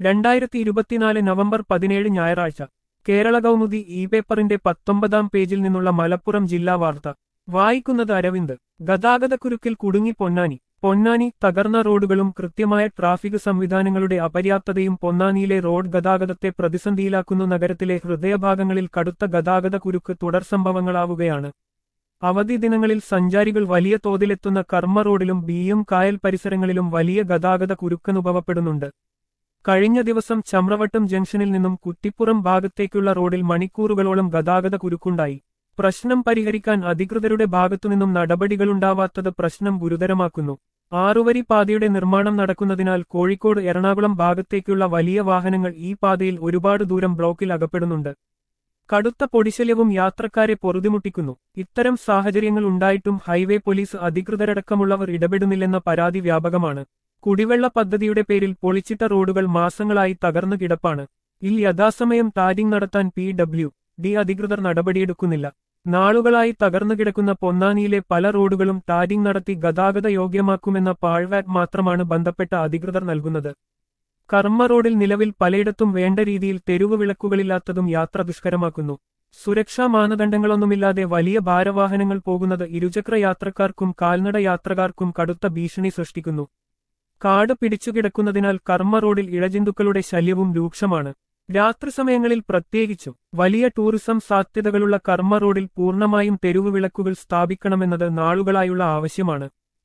രണ്ടായിരത്തി ഇരുപത്തിനാല് നവംബർ പതിനേഴ് ഞായറാഴ്ച കേരള കൗമുദി ഇ പേപ്പറിന്റെ പത്തൊമ്പതാം പേജിൽ നിന്നുള്ള മലപ്പുറം ജില്ലാ വാർത്ത വായിക്കുന്നത് അരവിന്ദ് ഗതാഗതക്കുരുക്കിൽ കുടുങ്ങി പൊന്നാനി പൊന്നാനി തകർന്ന റോഡുകളും കൃത്യമായ ട്രാഫിക് സംവിധാനങ്ങളുടെ അപര്യാപ്തതയും പൊന്നാനിയിലെ റോഡ് ഗതാഗതത്തെ പ്രതിസന്ധിയിലാക്കുന്നു നഗരത്തിലെ ഹൃദയഭാഗങ്ങളിൽ കടുത്ത ഗതാഗത കുരുക്ക് തുടർ സംഭവങ്ങളാവുകയാണ് അവധി ദിനങ്ങളിൽ സഞ്ചാരികൾ വലിയ തോതിലെത്തുന്ന കർമ്മ റോഡിലും ബിയും കായൽ പരിസരങ്ങളിലും വലിയ ഗതാഗത കുരുക്കനുഭവപ്പെടുന്നുണ്ട് കഴിഞ്ഞ ദിവസം ചമ്രവട്ടം ജംഗ്ഷനിൽ നിന്നും കുറ്റിപ്പുറം ഭാഗത്തേക്കുള്ള റോഡിൽ മണിക്കൂറുകളോളം ഗതാഗത കുരുക്കുണ്ടായി പ്രശ്നം പരിഹരിക്കാൻ അധികൃതരുടെ ഭാഗത്തുനിന്നും നടപടികളുണ്ടാവാത്തത് പ്രശ്നം ഗുരുതരമാക്കുന്നു ആറുവരി പാതയുടെ നിർമ്മാണം നടക്കുന്നതിനാൽ കോഴിക്കോട് എറണാകുളം ഭാഗത്തേക്കുള്ള വലിയ വാഹനങ്ങൾ ഈ പാതയിൽ ഒരുപാട് ദൂരം ബ്ലോക്കിൽ അകപ്പെടുന്നുണ്ട് കടുത്ത പൊടിശല്യവും യാത്രക്കാരെ പൊറുതിമുട്ടിക്കുന്നു ഇത്തരം സാഹചര്യങ്ങൾ ഉണ്ടായിട്ടും ഹൈവേ പോലീസ് അധികൃതരടക്കമുള്ളവർ ഇടപെടുന്നില്ലെന്ന പരാതി വ്യാപകമാണ് കുടിവെള്ള പദ്ധതിയുടെ പേരിൽ പൊളിച്ചിട്ട റോഡുകൾ മാസങ്ങളായി തകർന്നു കിടപ്പാണ് ഇൽ യഥാസമയം ടാരിംഗ് നടത്താൻ പി ഡബ്ല്യു ഡി അധികൃതർ നടപടിയെടുക്കുന്നില്ല നാളുകളായി തകർന്നു കിടക്കുന്ന പൊന്നാനിയിലെ പല റോഡുകളും ടാരിംഗ് നടത്തി ഗതാഗത യോഗ്യമാക്കുമെന്ന പാഴ്വാറ്റ് മാത്രമാണ് ബന്ധപ്പെട്ട അധികൃതർ നൽകുന്നത് കർമ്മ റോഡിൽ നിലവിൽ പലയിടത്തും വേണ്ട രീതിയിൽ തെരുവ് വിളക്കുകളില്ലാത്തതും യാത്ര ദുഷ്കരമാക്കുന്നു സുരക്ഷാ മാനദണ്ഡങ്ങളൊന്നുമില്ലാതെ വലിയ ഭാരവാഹനങ്ങൾ പോകുന്നത് ഇരുചക്ര യാത്രക്കാർക്കും കാൽനട യാത്രക്കാർക്കും കടുത്ത ഭീഷണി സൃഷ്ടിക്കുന്നു കാട് പിടിച്ചുകിടക്കുന്നതിനാൽ കർമ്മ റോഡിൽ ഇഴജന്തുക്കളുടെ ശല്യവും രൂക്ഷമാണ് രാത്രി സമയങ്ങളിൽ പ്രത്യേകിച്ചും വലിയ ടൂറിസം സാധ്യതകളുള്ള കർമ്മ റോഡിൽ പൂർണ്ണമായും തെരുവ് വിളക്കുകൾ സ്ഥാപിക്കണമെന്നത് നാളുകളായുള്ള ആവശ്യമാണ്